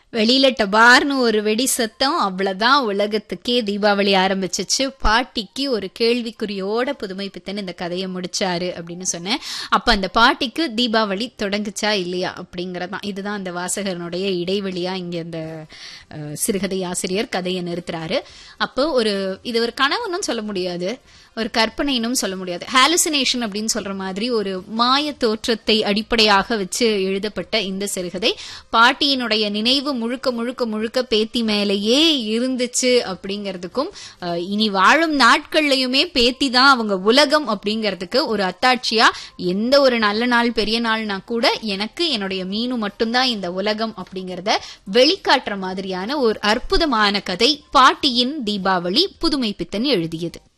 வெளியில டபார்னு ஒரு வெடி சத்தம் அவ்வளவுதான் உலகத்துக்கே தீபாவளி ஆரம்பிச்சிச்சு பாட்டிக்கு ஒரு கேள்விக்குறியோட புதுமை பித்தன் இந்த கதையை முடிச்சாரு அப்படின்னு சொன்னேன் அப்ப அந்த பாட்டிக்கு தீபாவளி தொடங்குச்சா இல்லையா அப்படிங்கறதான் இதுதான் அந்த வாசகனுடைய இடைவெளியா இங்க இந்த அஹ், சிறுகதை ஆசிரியர் கதையை நிறுத்துறாரு அப்போ ஒரு இது ஒரு கனவுன்னு சொல்ல முடியாது ஒரு கற்பனைனும் சொல்ல முடியாது ஹாலுசினேஷன் அப்படின்னு சொல்ற மாதிரி ஒரு மாய தோற்றத்தை அடிப்படையாக வச்சு எழுதப்பட்ட இந்த சிறுகதை பாட்டியினுடைய நினைவு முழுக்க முழுக்க முழுக்க பேத்தி மேலேயே இருந்துச்சு அப்படிங்கிறதுக்கும் அஹ், இனி வாழும் நாட்கள்லயுமே பேத்தி தான் அவங்க உலகம் அப்படிங்கிறதுக்கு ஒரு அத்தாட்சியா எந்த ஒரு நல்ல நாள் பெரிய நாள்னா கூட எனக்கு என்னுடைய மீனு மட்டும்தான் இந்த உலகம் அப்படிங்கறத வெளிக்காட்டுற மாதிரியான ஒரு அற்புதமான கதை பாட்டியின் தீபாவளி புதுமை பித்தன் எழுதியது